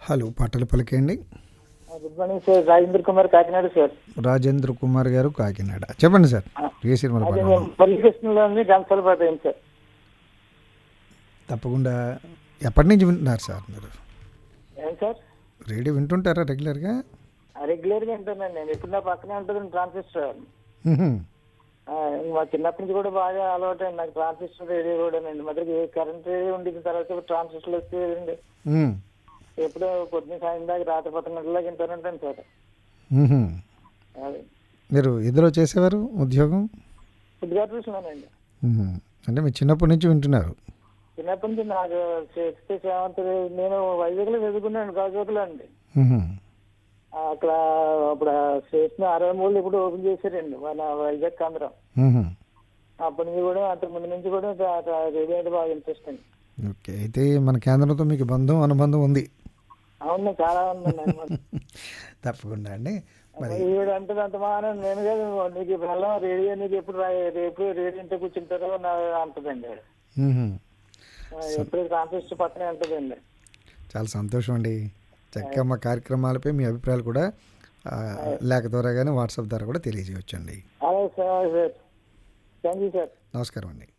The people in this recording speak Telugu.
హలో పాటలు పలికేయండి good morning sir Rajendra Kumar Kakinada sir Rajendra Kumar garu Kakinada చెప్పండి సార్ ఏ సినిమాలో అదే పాట మేము మురళీకృష్ణలో ఉంది ఘంటసాల పాట ఏంటి సార్ తప్పకుండా ఎప్పటి నుంచి వింటున్నారు సార్ మీరు ఏం సార్ రేడియో వింటుంటారా రెగ్యులర్గా రెగ్యులర్గా వింటానండి నేను ఎప్పుడు నా పక్కనే ఉంటుంది ట్రాన్సిస్టర్ మ్హూ. ఆ, మా చిన్నప్పటి నుంచి కూడా బాగా అలవాటు అండి నాకు ట్రాన్సిస్టర్ రేడియో కూడా అండి మధ్యకి కరెంట్ రేడియో ఉండిన తర్వాత ట్రాన్సిస్టర్ వచ్చేదండి మ్. ఎప్పుడో పొద్దున్న సాయం దాకా రాత్రి పది గంటలకు వింటానంటాను సార్ మ్హూ. అది మీరు ఇద్దరు చేసేవారు ఉద్యోగం ఫుడ్ కార్పొరేషన్లోనండి మ్హూ. అంటే మీరు చిన్నప్పటి నుంచి వింటున్నారు చిన్నప్పటి నుంచి నాకు సిక్స్త్ సెవెంత్ నేను వైజాగ్లో చదువుకున్నాను గాజువాకలో అండి మ్హూ. అక్కడ అప్పుడు స్టేషన్ అరవై మూడు ఇప్పుడు ఓపెన్ చేశారండి మన వైజాగ్ కేంద్రం మ్హూ. అప్పటి నుంచి కూడా అంతకు ముందు నుంచి కూడా రా- రా- రేడియో అంటే బాగా ఇంట్రెస్ట్ అండి ఓకే అయితే మన కేంద్రంతో మీకు బంధం అనుబంధం ఉంది అవును చాలా ఉందండి అనుమానం. తప్పకుండా అండి మరి మరి ఈవిడ అంటే అంత మానం నేను కాదు నీకు వెళ్ళం రేడియో నీకు ఎప్పుడు రా- రేపు రేడియో ఇంట్లో కూర్చుంటారో నా అంటదండి ఆవిడ. మ్హూ. ఆ, ఎప్పుడు ట్రాన్సిస్టర్ పక్కనే ఉంటుందండి చాలా సంతోషం అండి చక్కగా మా కార్యక్రమాలపై మీ అభిప్రాయాలు కూడా ఆ, లేఖ ద్వారా కానీ వాట్సాప్ ద్వారా కూడా తెలియజేయవచ్చండి అలాగే sir sir thank you sir నమస్కారం అండి